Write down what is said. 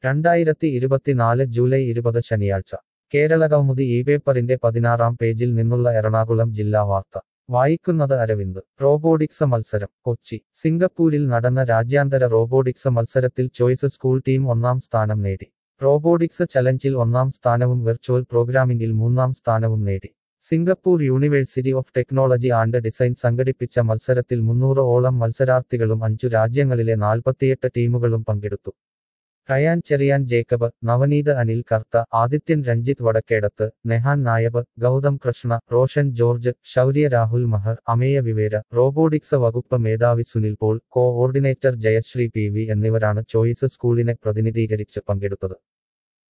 രണ്ടായിരത്തി ഇരുപത്തിനാല് ജൂലൈ ഇരുപത് ശനിയാഴ്ച കേരളകൗമുദി ഈ പേപ്പറിന്റെ പതിനാറാം പേജിൽ നിന്നുള്ള എറണാകുളം ജില്ലാ വാർത്ത വായിക്കുന്നത് അരവിന്ദ് റോബോട്ടിക്സ് മത്സരം കൊച്ചി സിംഗപ്പൂരിൽ നടന്ന രാജ്യാന്തര റോബോട്ടിക്സ് മത്സരത്തിൽ ചോയ്സ് സ്കൂൾ ടീം ഒന്നാം സ്ഥാനം നേടി റോബോട്ടിക്സ് ചലഞ്ചിൽ ഒന്നാം സ്ഥാനവും വെർച്വൽ പ്രോഗ്രാമിംഗിൽ മൂന്നാം സ്ഥാനവും നേടി Singapore University of Technology and Design സംഘടിപ്പിച്ച മത്സരത്തിൽ മുന്നൂറ് ഓളം മത്സരാർത്ഥികളും അഞ്ചു രാജ്യങ്ങളിലെ നാൽപ്പത്തിയെട്ട് ടീമുകളും പങ്കെടുത്തു റയാൻ ചെറിയാൻ ജേക്കബ് നവനീത് അനിൽ കർത്ത ആദിത്യൻ രഞ്ജിത്ത് വടക്കേടത്ത് നെഹാൻ നായബ് ഗൗതം കൃഷ്ണ റോഷൻ ജോർജ് ശൗര്യ രാഹുൽ മഹർ അമേയ വിവേര റോബോട്ടിക്സ് വകുപ്പ് മേധാവി Sunil Paul coordinator Jayasree P V എന്നിവരാണ് ചോയ്സ് സ്കൂളിനെ പ്രതിനിധീകരിച്ച് പങ്കെടുത്തത്